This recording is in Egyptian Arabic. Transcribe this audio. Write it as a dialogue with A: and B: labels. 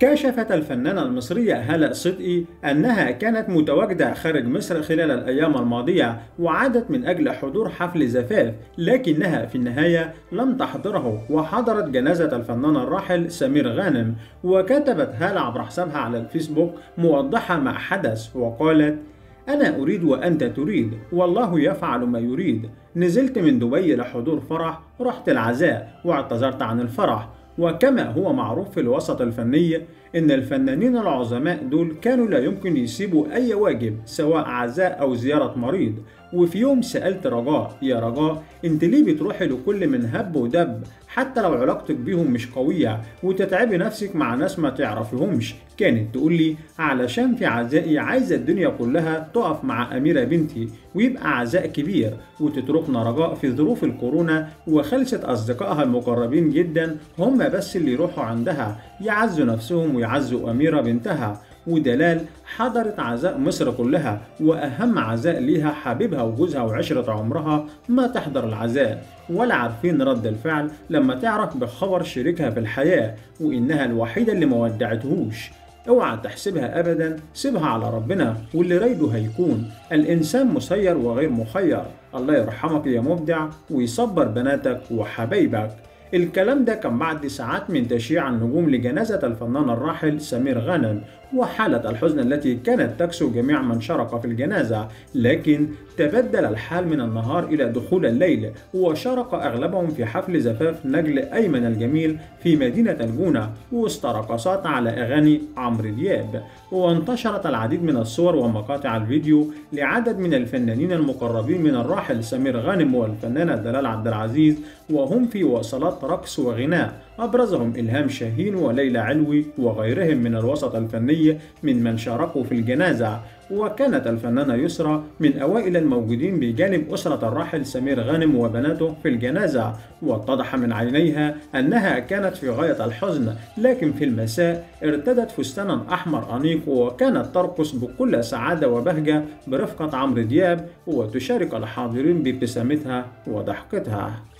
A: كشفت الفنانة المصرية هالة صدقي أنها كانت متواجدة خارج مصر خلال الأيام الماضية وعادت من أجل حضور حفل زفاف لكنها في النهاية لم تحضره وحضرت جنازة الفنان الراحل سمير غانم وكتبت هالة عبر حسابها على الفيسبوك موضحة ما حدث وقالت أنا أريد وأنت تريد والله يفعل ما يريد نزلت من دبي لحضور فرح رحت العزاء واعتذرت عن الفرح وكما هو معروف في الوسط الفني إن الفنانين العظماء دول كانوا لا يمكن يسيبوا أي واجب سواء عزاء أو زيارة مريض وفي يوم سألت رجاء يا رجاء انت ليه بتروحي لكل من هب ودب حتى لو علاقتك بيهم مش قوية وتتعبي نفسك مع ناس ما تعرفيهمش كانت تقول لي علشان في عزائي عايزة الدنيا كلها تقف مع أميرة بنتي ويبقى عزاء كبير وتتركنا رجاء في ظروف الكورونا وخلصت أصدقائها المقربين جدا هم بس اللي يروحوا عندها يعزوا نفسهم ويعزوا أميرة بنتها ودلال حضرت عزاء مصر كلها وأهم عزاء ليها حبيبها وجوزها وعشرة عمرها ما تحضر العزاء ولا عارفين رد الفعل لما تعرف بخبر شريكها في الحياة وإنها الوحيدة اللي ما ودعتهوش اوعى تحسبها ابدا سيبها على ربنا واللي رايده هيكون الانسان مسير وغير مخير الله يرحمك يا مبدع ويصبر بناتك وحبايبك الكلام ده كان بعد ساعات من تشييع النجوم لجنازة الفنان الراحل سمير غانم وحالة الحزن التي كانت تكسو جميع من شارك في الجنازة لكن تبدل الحال من النهار إلى دخول الليل وشارك أغلبهم في حفل زفاف نجل أيمن الجميل في مدينة الجونة وسط رقصات على أغاني عمرو دياب وانتشرت العديد من الصور ومقاطع الفيديو لعدد من الفنانين المقربين من الراحل سمير غانم والفنانة دلال عبد العزيز وهم في وصلات رقص وغناء أبرزهم إلهام شاهين وليلى علوي وغيرهم من الوسط الفني من من شاركوا في الجنازة وكانت الفنانة يسرى من أوائل الموجودين بجانب أسرة الراحل سمير غانم وبناته في الجنازة واتضح من عينيها أنها كانت في غاية الحزن لكن في المساء ارتدت فستانا أحمر أنيق وكانت ترقص بكل سعادة وبهجة برفقة عمرو دياب وتشارك الحاضرين بابتسامتها وضحكتها